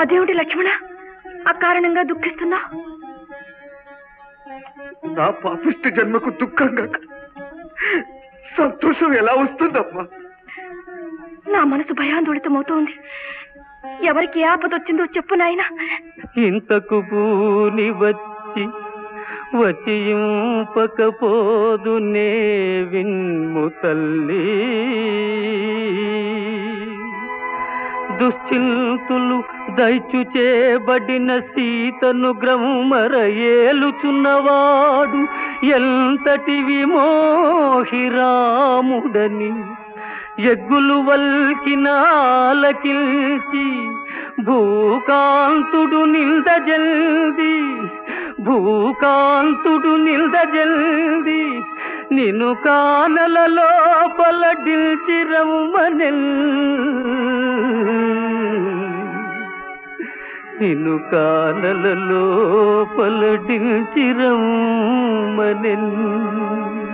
అదేమిటి లక్ష్మణ అకారణంగా దుఃఖిస్తున్నా నా పాపిష్టి జన్మకు దుఃఖంగా సంతోషం ఎలా వస్తుందమ్మా నా మనసు భయాందోళితమవుతోంది ఎవరికి ఏ ఆపద వచ్చిందో చెప్పు నాయనా ఇంతకు పూని వచ్చి వచియింపకపోదు నే విన్ము తల్లి దుశ్చింతులు దయచు చేబడిన సీతను గ్రమర ఏలుచున్నవాడు ఎంతటి విమోహిరాముడని ఎగ్గులు వల్కినాలకిల్చి భూకాంతుడు నిందజల్ది భూకాంతుడు నిందజల్ది నిన్ను కానల లోపల డిల్చిరమ్మనెల్ నిన్ను కానల లోపల డిల్చిరమ్మనెల్